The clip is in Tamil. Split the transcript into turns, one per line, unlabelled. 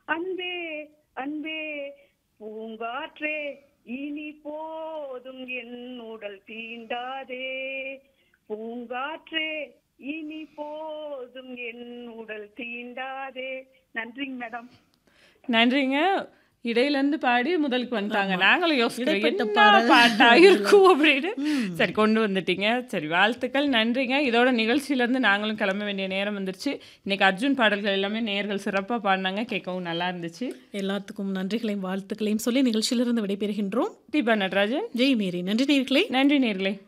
அன்பே அன்பே பூங்காற்றே இனி போதும் என் உடல் தீண்டாதே பூங்காற்றே இனி போதும் என் உடல் தீண்டாதே நன்றிங்க மேடம்
நன்றிங்க இடையிலேருந்து பாடி முதலுக்கு வந்துட்டாங்க நாங்களும் யோசிக்கிறோம்
இடைப்பட்ட
என்ன
பாடல்.
பாட்டா இருக்கும் அப்படின்னு சரி கொண்டு வந்துட்டீங்க சரி வாழ்த்துக்கள் நன்றிங்க இதோட நிகழ்ச்சியிலேருந்து நாங்களும் கிளம்ப வேண்டிய நேரம் வந்துருச்சு இன்னைக்கு அர்ஜுன் பாடல்கள் எல்லாமே நேர்கள் சிறப்பாக பாடினாங்க கேட்கவும் நல்லா இருந்துச்சு
எல்லாத்துக்கும் நன்றிகளையும் வாழ்த்துக்களையும் சொல்லி நிகழ்ச்சியிலிருந்து விடைபெறுகின்றோம்
தீபா நடராஜன்
ஜெய் மேரி நன்றி நேர்களே
நன்றி நேர்களே